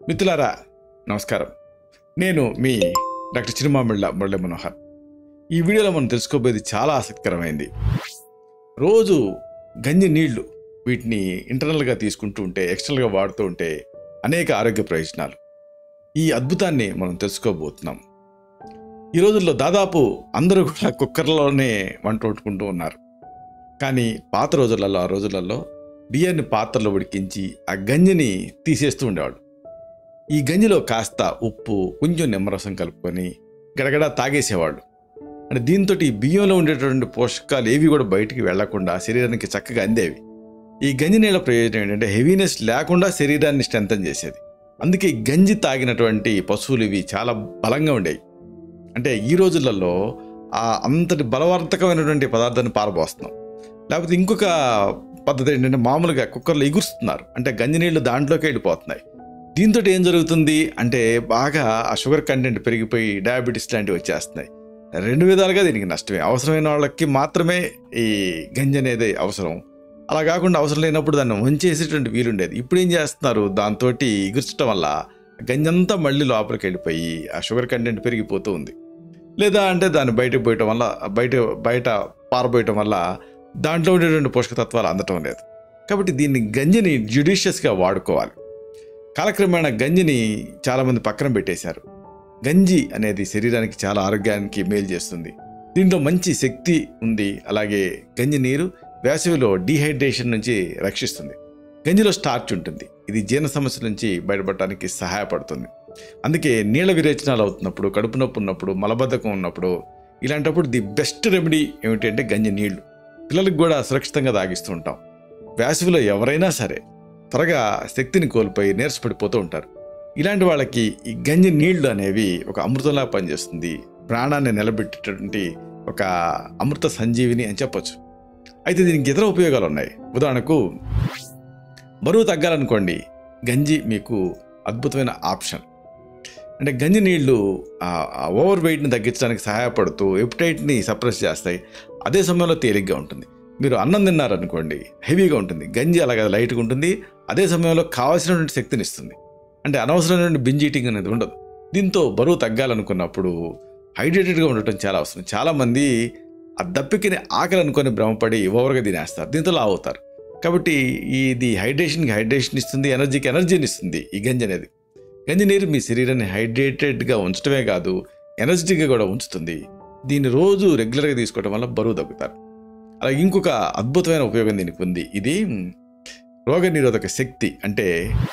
మిత్రులారా నమస్కారం నేను మీ డాక్టర్ చిరుమామిళ్ళ మురళీ మనోహర్ ఈ వీడియోలో మనం తెలుసుకోబోయేది చాలా ఆసక్తికరమైంది రోజు గంజి నీళ్లు వీటిని ఇంటర్నల్గా తీసుకుంటూ ఉంటే ఎక్స్టర్నల్గా వాడుతూ ఉంటే అనేక ఆరోగ్య ప్రయోజనాలు ఈ అద్భుతాన్ని మనం తెలుసుకోబోతున్నాం ఈ రోజుల్లో దాదాపు అందరూ కూడా కుక్కర్లోనే వంట వండుకుంటూ ఉన్నారు కానీ పాత రోజులలో ఆ రోజులలో బియ్యాన్ని పాత్రలో ఉడికించి ఆ గంజిని తీసేస్తూ ఉండేవాడు ఈ గంజిలో కాస్త ఉప్పు కొంచెం నిమ్మరసం కలుపుకొని గడగడ తాగేసేవాళ్ళు అంటే దీంతో ఈ బియ్యంలో ఉండేటువంటి పోషకాలు ఏవి కూడా బయటికి వెళ్లకుండా శరీరానికి చక్కగా అందేవి ఈ గంజి నీళ్ళ ప్రయోజనం ఏంటంటే హెవీనెస్ లేకుండా శరీరాన్ని స్ట్రెంథన్ చేసేది అందుకే ఈ గంజి తాగినటువంటి పశువులు ఇవి చాలా బలంగా ఉండేవి అంటే ఈ రోజులలో ఆ అంతటి బలవర్ధకమైనటువంటి పదార్థాన్ని పారబోస్తున్నాం లేకపోతే ఇంకొక పద్ధతి ఏంటంటే మామూలుగా కుక్కర్లో ఎగురుస్తున్నారు అంటే గంజి నీళ్లు దాంట్లోకి వెళ్ళిపోతున్నాయి దీంతో ఏం జరుగుతుంది అంటే బాగా ఆ షుగర్ కంటెంట్ పెరిగిపోయి డయాబెటీస్ లాంటివి వచ్చేస్తున్నాయి రెండు విధాలుగా దీనికి నష్టమే అవసరమైన వాళ్ళకి మాత్రమే ఈ గంజి అనేది అవసరం అలా కాకుండా అవసరం లేనప్పుడు దాన్ని వంచేసేటువంటి వీలుండేది ఇప్పుడు ఏం చేస్తున్నారు దాంతో ఎగుర్చడం వల్ల గంజంతా మళ్ళీ లోపలికి వెళ్ళిపోయి ఆ షుగర్ కంటెంట్ పెరిగిపోతూ ఉంది లేదా అంటే దాన్ని బయటకు పోయటం వల్ల బయట బయట పారబోయటం వల్ల దాంట్లో ఉండేటువంటి పోషక తత్వాలు అందటం లేదు కాబట్టి దీన్ని గంజిని జ్యుడిషియస్గా వాడుకోవాలి కాలక్రమేణా గంజిని చాలామంది పక్కన పెట్టేశారు గంజి అనేది శరీరానికి చాలా ఆరోగ్యానికి మేలు చేస్తుంది దీంట్లో మంచి శక్తి ఉంది అలాగే గంజి నీరు వేసవిలో డీహైడ్రేషన్ నుంచి రక్షిస్తుంది గంజిలో స్టార్చ్ ఉంటుంది ఇది జీర్ణ సమస్య నుంచి బయటపడటానికి సహాయపడుతుంది అందుకే నీళ్ళ విరేచనాలు అవుతున్నప్పుడు కడుపు నొప్పి ఉన్నప్పుడు మలబద్ధకం ఉన్నప్పుడు ఇలాంటప్పుడు ది బెస్ట్ రెమెడీ ఏమిటంటే గంజి నీళ్లు పిల్లలకు కూడా సురక్షితంగా తాగిస్తూ ఉంటాం వేసవిలో ఎవరైనా సరే త్వరగా శక్తిని కోల్పోయి నీరసపడిపోతూ ఉంటారు ఇలాంటి వాళ్ళకి ఈ గంజి నీళ్లు అనేవి ఒక అమృతంలా పనిచేస్తుంది ప్రాణాన్ని నిలబెట్టేటువంటి ఒక అమృత సంజీవిని అని చెప్పొచ్చు అయితే దీనికి ఇతర ఉపయోగాలు ఉన్నాయి ఉదాహరణకు బరువు తగ్గాలనుకోండి గంజి మీకు అద్భుతమైన ఆప్షన్ అంటే గంజి నీళ్లు ఓవర్ వెయిట్ని తగ్గించడానికి సహాయపడుతూ ఎప్టైట్ని సప్రెస్ చేస్తాయి అదే సమయంలో తేలిగ్గా ఉంటుంది మీరు అన్నం తిన్నారనుకోండి హెవీగా ఉంటుంది గంజి అలాగే లైట్గా ఉంటుంది అదే సమయంలో కావాల్సినటువంటి శక్తిని ఇస్తుంది అంటే అనవసరమైనటువంటి బింజ్ ఈటింగ్ అనేది ఉండదు దీంతో బరువు తగ్గాలనుకున్నప్పుడు హైడ్రేటెడ్గా ఉండటం చాలా అవసరం చాలామంది ఆ దప్పికిని ఆకలి అనుకొని భ్రమపడి ఓవర్గా తినేస్తారు దీంతో లావు అవుతారు కాబట్టి ఇది హైడ్రేషన్కి హైడ్రేషన్ ఇస్తుంది ఎనర్జీకి ఎనర్జీని ఇస్తుంది ఈ గంజి అనేది గంజి నీరు మీ శరీరాన్ని హైడ్రేటెడ్గా ఉంచడమే కాదు ఎనర్జెటిక్గా కూడా ఉంచుతుంది దీన్ని రోజు రెగ్యులర్గా తీసుకోవడం వల్ల బరువు తగ్గుతారు అలాగే ఇంకొక అద్భుతమైన ఉపయోగం దీనికి ఉంది ఇది రోగ నిరోధక శక్తి అంటే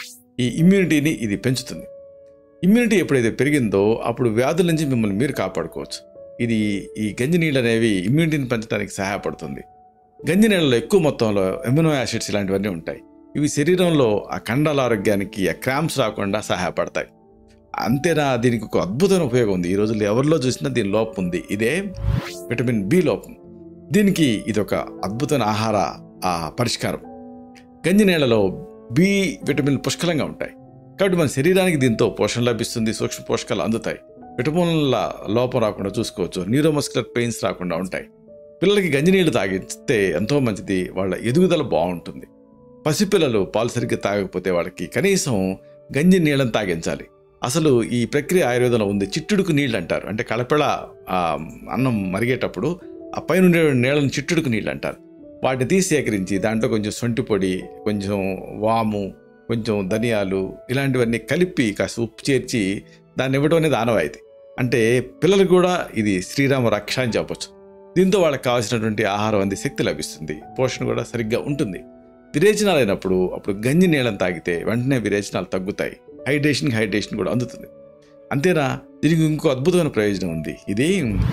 ఈ ఇమ్యూనిటీని ఇది పెంచుతుంది ఇమ్యూనిటీ ఎప్పుడైతే పెరిగిందో అప్పుడు వ్యాధుల నుంచి మిమ్మల్ని మీరు కాపాడుకోవచ్చు ఇది ఈ గంజి నీళ్ళు అనేవి ఇమ్యూనిటీని పెంచడానికి సహాయపడుతుంది గంజి నీళ్ళలో ఎక్కువ మొత్తంలో ఎమినో యాసిడ్స్ ఇలాంటివన్నీ ఉంటాయి ఇవి శరీరంలో ఆ కండాల ఆరోగ్యానికి ఆ క్రాంప్స్ రాకుండా సహాయపడతాయి అంతేనా దీనికి ఒక అద్భుతమైన ఉపయోగం ఉంది ఈ రోజుల్లో ఎవరిలో చూసినా దీని లోపం ఉంది ఇదే విటమిన్ బి లోపం దీనికి ఇది ఒక అద్భుతమైన ఆహార ఆ, పరిష్కారం గంజి నీళ్ళలో బి విటమిన్ పుష్కలంగా ఉంటాయి కాబట్టి మన శరీరానికి దీంతో పోషణ లభిస్తుంది సూక్ష్మ పోషకాలు అందుతాయి విటమిన్ల లోపం రాకుండా చూసుకోవచ్చు న్యూరోమస్కులర్ పెయిన్స్ రాకుండా ఉంటాయి పిల్లలకి గంజి నీళ్ళు తాగిస్తే ఎంతో మంచిది వాళ్ళ ఎదుగుదల బాగుంటుంది పసిపిల్లలు పాలు సరిగ్గా తాగకపోతే వాళ్ళకి కనీసం గంజి నీళ్ళని తాగించాలి అసలు ఈ ప్రక్రియ ఆయుర్వేదంలో ఉంది చిట్టుడుకు నీళ్ళు అంటారు అంటే కలపెళ ఆ, అన్నం మరిగేటప్పుడు ఆ పైన ఉండే నీళ్ళని చిట్టుడుకు నీళ్ళు అంటారు వాటిని తీసి సేకరించి దాంట్లో కొంచెం సొంటి పొడి కొంచెం వాము కొంచెం ధనియాలు ఇలాంటివన్నీ కలిపి కాస్త ఉప్పు చేర్చి దాన్ని ఇవ్వడం అనేది ఆనవాయితీ అంటే పిల్లలకు కూడా ఇది శ్రీరామ రక్ష అని చెప్పొచ్చు దీంతో వాళ్ళకి కావాల్సినటువంటి ఆహారం అంది శక్తి లభిస్తుంది పోషణ కూడా సరిగ్గా ఉంటుంది విరేచనాలు అయినప్పుడు అప్పుడు గంజి నీళ్ళని తాగితే వెంటనే విరేచనాలు తగ్గుతాయి హైడ్రేషన్కి హైడ్రేషన్ కూడా అందుతుంది అంతేనా దీనికి ఇంకో అద్భుతమైన ప్రయోజనం ఉంది ఇది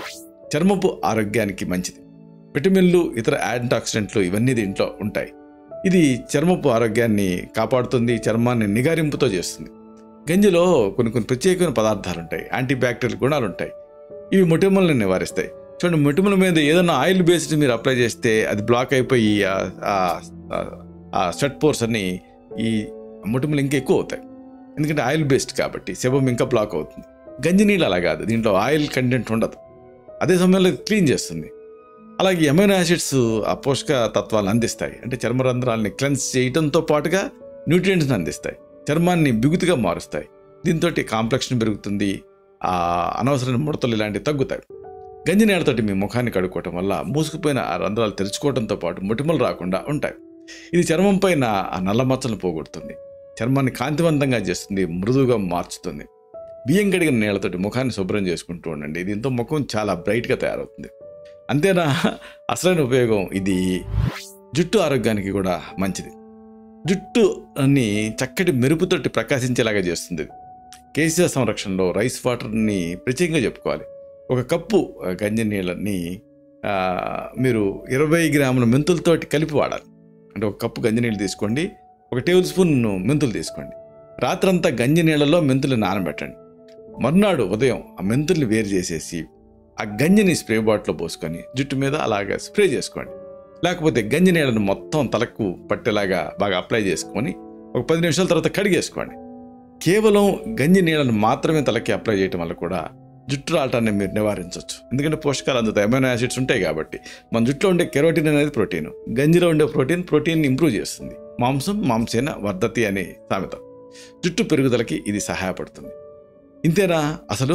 చర్మపు ఆరోగ్యానికి మంచిది విటమిన్లు ఇతర యాంటాక్సిడెంట్లు ఇవన్నీ దీంట్లో ఉంటాయి ఇది చర్మపు ఆరోగ్యాన్ని కాపాడుతుంది చర్మాన్ని నిగారింపుతో చేస్తుంది గంజిలో కొన్ని కొన్ని ప్రత్యేకమైన పదార్థాలు ఉంటాయి యాంటీ బ్యాక్టీరియల్ గుణాలు ఉంటాయి ఇవి మొటిమలను నివారిస్తాయి చూడండి మొటిమల మీద ఏదైనా ఆయిల్ బేస్డ్ మీరు అప్లై చేస్తే అది బ్లాక్ అయిపోయి ఆ- ఆ- ఆ- ఆ స్వెట్ పోర్స్ అన్ని ఈ మొటిమలు ఇంకా ఎక్కువ అవుతాయి ఎందుకంటే ఆయిల్ బేస్డ్ కాబట్టి శవం ఇంకా బ్లాక్ అవుతుంది గంజి నీళ్ళు అలా కాదు దీంట్లో ఆయిల్ కంటెంట్ ఉండదు అదే సమయంలో ఇది క్లీన్ చేస్తుంది అలాగే ఎమైనో యాసిడ్స్ ఆ పోషక తత్వాలను అందిస్తాయి అంటే చర్మరంధ్రాలని క్లెన్స్ చేయడంతో పాటుగా న్యూట్రియంట్స్ని అందిస్తాయి చర్మాన్ని బిగుతుగా మారుస్తాయి దీంతో కాంప్లెక్షన్ పెరుగుతుంది ఆ అనవసరమైన ముడతలు ఇలాంటివి తగ్గుతాయి గంజి నీళ్ళతోటి మీ ముఖాన్ని కడుక్కోవటం వల్ల మూసుకుపోయిన ఆ రంధ్రాలు తెరుచుకోవడంతో పాటు మొటిమలు రాకుండా ఉంటాయి ఇది చర్మం పైన ఆ నల్ల మచ్చలను పోగొడుతుంది చర్మాన్ని కాంతివంతంగా చేస్తుంది మృదువుగా మార్చుతుంది బియ్యం కడిగిన నీళ్ళతోటి ముఖాన్ని శుభ్రం చేసుకుంటూ ఉండండి దీంతో ముఖం చాలా బ్రైట్గా తయారవుతుంది అంతేనా అసలైన ఉపయోగం ఇది జుట్టు ఆరోగ్యానికి కూడా మంచిది జుట్టు అన్ని చక్కటి మెరుపుతోటి ప్రకాశించేలాగా చేస్తుంది కేసీఆ సంరక్షణలో రైస్ వాటర్ని ప్రత్యేకంగా చెప్పుకోవాలి ఒక కప్పు ఆ, గంజి నీళ్ళని ఆ, మీరు ఇరవై గ్రాముల మెంతులతోటి కలిపి వాడాలి అంటే ఒక కప్పు గంజి నీళ్ళు తీసుకోండి ఒక టేబుల్ స్పూన్ మెంతులు తీసుకోండి రాత్రంతా గంజి నీళ్ళలో మెంతులు నానబెట్టండి మర్నాడు ఉదయం ఆ మెంతుల్ని వేరు చేసేసి ఆ గంజిని స్ప్రే బాటిల్లో పోసుకొని జుట్టు మీద అలాగా స్ప్రే చేసుకోండి లేకపోతే గంజి నీళ్ళను మొత్తం తలకు పట్టేలాగా బాగా అప్లై చేసుకొని ఒక పది నిమిషాల తర్వాత కడిగేసుకోండి కేవలం గంజి నీళ్ళను మాత్రమే తలకి అప్లై చేయటం వల్ల కూడా జుట్టు రావటాన్ని మీరు నివారించవచ్చు ఎందుకంటే పోషకాలు అందుతాయి అమైనో యాసిడ్స్ ఉంటాయి కాబట్టి మన జుట్టులో ఉండే కెరోటిన్ అనేది ప్రోటీన్ గంజిలో ఉండే ప్రోటీన్ ప్రోటీన్ ఇంప్రూవ్ చేస్తుంది మాంసం మాంసేన వర్ధతి అనే సామెత జుట్టు పెరుగుదలకి ఇది సహాయపడుతుంది ఇంతేనా అసలు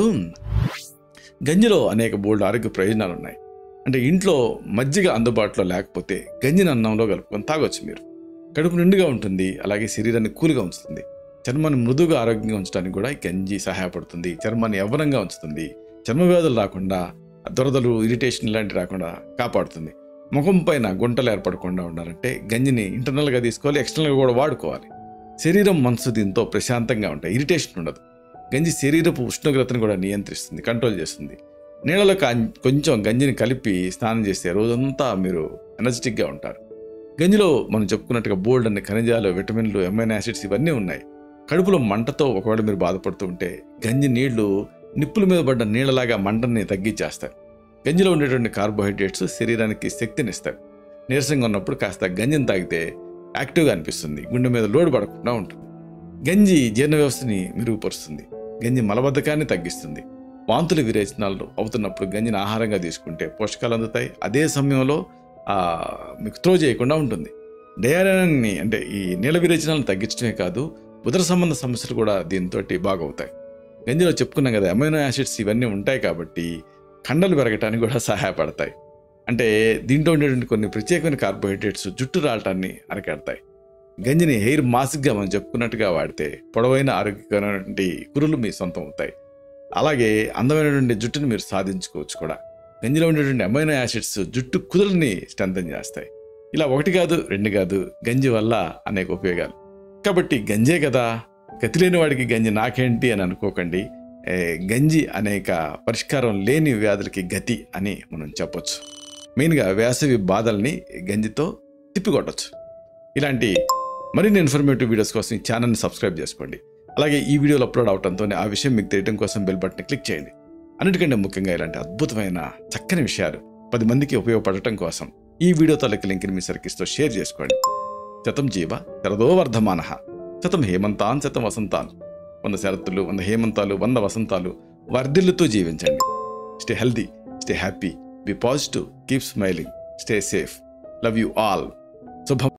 గంజిలో అనేక బోల్డ్ ఆరోగ్య ప్రయోజనాలు ఉన్నాయి అంటే ఇంట్లో మజ్జిగ అందుబాటులో లేకపోతే గంజిని అన్నంలో కలుపుకొని తాగొచ్చు మీరు కడుపు నిండుగా ఉంటుంది అలాగే శరీరాన్ని కూల్గా ఉంచుతుంది చర్మాన్ని మృదువుగా ఆరోగ్యంగా ఉంచడానికి కూడా ఈ గంజి సహాయపడుతుంది చర్మాన్ని యవ్వనంగా ఉంచుతుంది చర్మ వ్యాధులు రాకుండా దురదలు ఇరిటేషన్ ఇలాంటివి రాకుండా కాపాడుతుంది ముఖం పైన గుంటలు ఏర్పడకుండా ఉండాలంటే గంజిని ఇంటర్నల్గా తీసుకోవాలి ఎక్స్టర్నల్గా కూడా వాడుకోవాలి శరీరం మనసు దీంతో ప్రశాంతంగా ఉంటాయి ఇరిటేషన్ ఉండదు గంజి శరీరపు ఉష్ణోగ్రతను కూడా నియంత్రిస్తుంది కంట్రోల్ చేస్తుంది నీళ్ళలో కా- కొంచెం గంజిని కలిపి స్నానం చేస్తే రోజంతా మీరు ఎనర్జెటిక్గా ఉంటారు గంజిలో మనం చెప్పుకున్నట్టుగా బోల్డ్ అనే ఖనిజాలు విటమిన్లు ఎమైనో యాసిడ్స్ ఇవన్నీ ఉన్నాయి కడుపులో మంటతో ఒకవేళ మీరు బాధపడుతూ ఉంటే గంజి నీళ్లు నిప్పుల మీద పడ్డ నీళ్ళలాగా మంటని తగ్గించేస్తాయి గంజిలో ఉండేటువంటి కార్బోహైడ్రేట్స్ శరీరానికి శక్తినిస్తాయి నీరసంగా ఉన్నప్పుడు కాస్త గంజిని తాగితే యాక్టివ్గా అనిపిస్తుంది గుండె మీద లోడ్ పడకుండా ఉంటుంది గంజి జీర్ణ వ్యవస్థని మెరుగుపరుస్తుంది గంజి మలబద్ధకాన్ని తగ్గిస్తుంది వాంతులు విరేచనాలు అవుతున్నప్పుడు గంజిని ఆహారంగా తీసుకుంటే పోషకాలు అందుతాయి అదే సమయంలో ఆ, మీకు త్రో చేయకుండా ఉంటుంది డయారియాని అంటే ఈ నీళ్ళ విరేచనాలను తగ్గించడమే కాదు ఉదర సంబంధ సమస్యలు కూడా దీంతో బాగవుతాయి గంజిలో చెప్పుకున్నాం కదా అమైనో యాసిడ్స్ ఇవన్నీ ఉంటాయి కాబట్టి కండలు పెరగటానికి కూడా సహాయపడతాయి అంటే దీంట్లో ఉండేటువంటి కొన్ని ప్రత్యేకమైన కార్బోహైడ్రేట్స్ జుట్టు రావటాన్ని అరికెడతాయి గంజిని హెయిర్ మాస్క్గా మనం చెప్పుకున్నట్టుగా వాడితే పొడవైన ఆరోగ్యకరమైనటువంటి కురులు మీ సొంతం అవుతాయి అలాగే అందమైనటువంటి జుట్టుని మీరు సాధించుకోవచ్చు కూడా గంజిలో ఉండేటువంటి అమైనో యాసిడ్స్ జుట్టు కుదులని స్ట్రెంథన్ చేస్తాయి ఇలా ఒకటి కాదు రెండు కాదు గంజి వల్ల అనేక ఉపయోగాలు కాబట్టి గంజే కదా గతి లేని వాడికి గంజి నాకేంటి అని అనుకోకండి ఏ, గంజి అనేక పరిష్కారం లేని వ్యాధులకి గతి అని మనం చెప్పొచ్చు మెయిన్గా వేసవి బాధల్ని గంజితో తిప్పికొట్టచ్చు ఇలాంటి మరిన్ని ఇన్ఫర్మేటివ్ వీడియోస్ కోసం ఈ ఛానల్ని సబ్స్క్రైబ్ చేసుకోండి అలాగే ఈ వీడియోలు అప్లోడ్ అవడంతో ఆ విషయం మీకు తెలియడం కోసం బెల్ బటన్ క్లిక్ చేయండి అన్నిటికంటే ముఖ్యంగా ఇలాంటి అద్భుతమైన చక్కని విషయాలు పది మందికి ఉపయోగపడటం కోసం ఈ వీడియో తాలూకు లింక్ని మీ సర్కిస్తో షేర్ చేసుకోండి శతం జీవ శరదో వర్ధమాన శతం హేమంతాన్ శతం వసంతాన్ వంద శరత్తులు వంద హేమంతాలు వంద వసంతాలు వర్ధిల్లుతూ జీవించండి stay healthy stay happy be positive keep smiling stay safe love you all శుభం